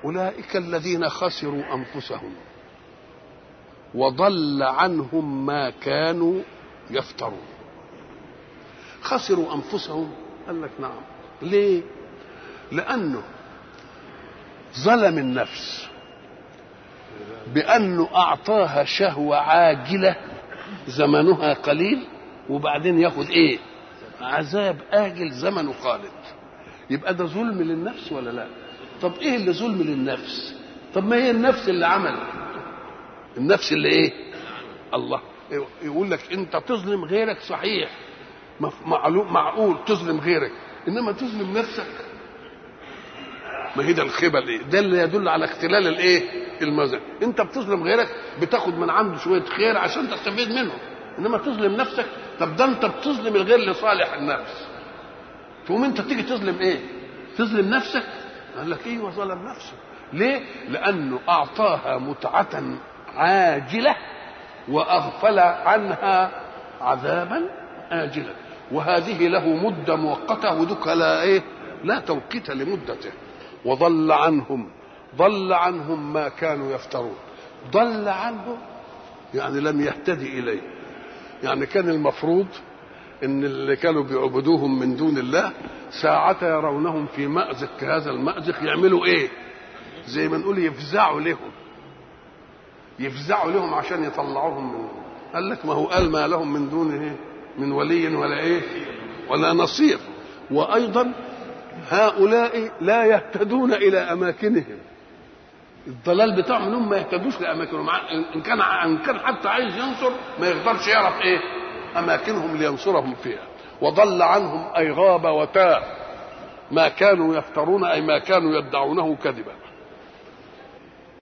أولئك الذين خسروا أنفسهم وضل عنهم ما كانوا يفترون خسروا أنفسهم قال لك نعم ليه لأنه ظلم النفس بأنه أعطاها شهوة عاجلة زمنها قليل وبعدين ياخد إيه عذاب آجل زمنه خالد يبقى ده ظلم للنفس ولا لا طب إيه اللي ظلم للنفس طب ما هي النفس اللي عمل النفس اللي إيه الله يقول لك أنت تظلم غيرك صحيح معلوم معقول تظلم غيرك انما تظلم نفسك ما هي ده الخبل ايه ده اللي يدل على اختلال الايه المزن انت بتظلم غيرك بتاخد من عنده شويه خير عشان تستفيد منه انما تظلم نفسك طب ده انت بتظلم الغير لصالح النفس تقوم انت تيجي تظلم ايه تظلم نفسك قال لك ايوه ظلم نفسه ليه لانه اعطاها متعه عاجله واغفل عنها عذابا آجلا وهذه له مدة مؤقتة ودك لا إيه لا توقيت لمدته وضل عنهم ضل عنهم ما كانوا يفترون ضل عنهم يعني لم يهتدي إليه يعني كان المفروض ان اللي كانوا بيعبدوهم من دون الله ساعة يرونهم في مأزق كهذا المأزق يعملوا ايه زي ما نقول يفزعوا لهم يفزعوا لهم عشان يطلعوهم من قال لك ما هو قال ما لهم من دونه إيه؟ من ولي ولا ايه ولا نصير وايضا هؤلاء لا يهتدون الى اماكنهم الضلال بتاعهم انهم ما يهتدوش لاماكنهم ان كان ان كان حتى عايز ينصر ما يقدرش يعرف ايه اماكنهم لينصرهم فيها وضل عنهم اي غاب وتاه ما كانوا يفترون اي ما كانوا يدعونه كذبا